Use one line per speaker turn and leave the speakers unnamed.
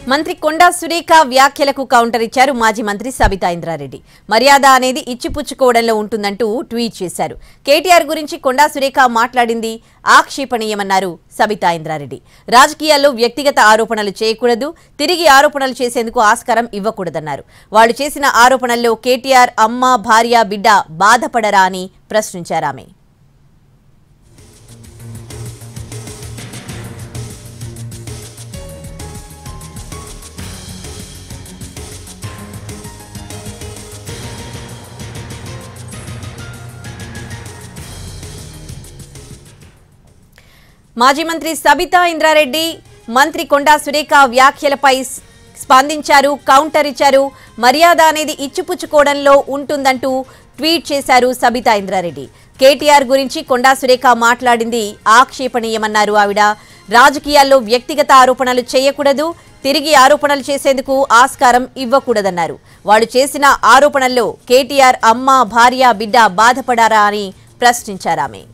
మంత్రి కొండా సురేఖ వ్యాఖ్యలకు కౌంటర్ ఇచ్చారు మాజీ మంత్రి సబితా ఇంద్రారెడ్డి మర్యాద అనేది ఇచ్చిపుచ్చుకోవడంలో ఉంటుందంటూ ట్వీట్ చేశారు కేటీఆర్ గురించి కొండా సురేఖ మాట్లాడింది ఆక్షేపణీయమన్నారు సబితా ఇంద్రారెడ్డి రాజకీయాల్లో వ్యక్తిగత ఆరోపణలు చేయకూడదు తిరిగి ఆరోపణలు చేసేందుకు ఆస్కారం ఇవ్వకూడదన్నారు వాళ్ళు చేసిన ఆరోపణల్లో కేటీఆర్ అమ్మ భార్య బిడ్డ బాధపడరా అని ప్రశ్నించారామె మాజీ మంత్రి సబితా ఇంద్రారెడ్డి మంత్రి కొండా సురేఖ వ్యాఖ్యలపై స్- స్పందించారు కౌంటర్ ఇచ్చారు మర్యాద అనేది ఇచ్చిపుచ్చుకోవడంలో ఉంటుందంటూ ట్వీట్ చేశారు సబితా ఇంద్రారెడ్డి కేటీఆర్ గురించి కొండా సురేఖ మాట్లాడింది ఆక్షేపణీయమన్నారు ఆవిడ రాజకీయాల్లో వ్యక్తిగత ఆరోపణలు చేయకూడదు తిరిగి ఆరోపణలు చేసేందుకు ఆస్కారం ఇవ్వకూడదన్నారు వాళ్ళు చేసిన ఆరోపణల్లో కేటీఆర్ అమ్మ భార్య బిడ్డ బాధపడారా అని ప్రశ్నించారామె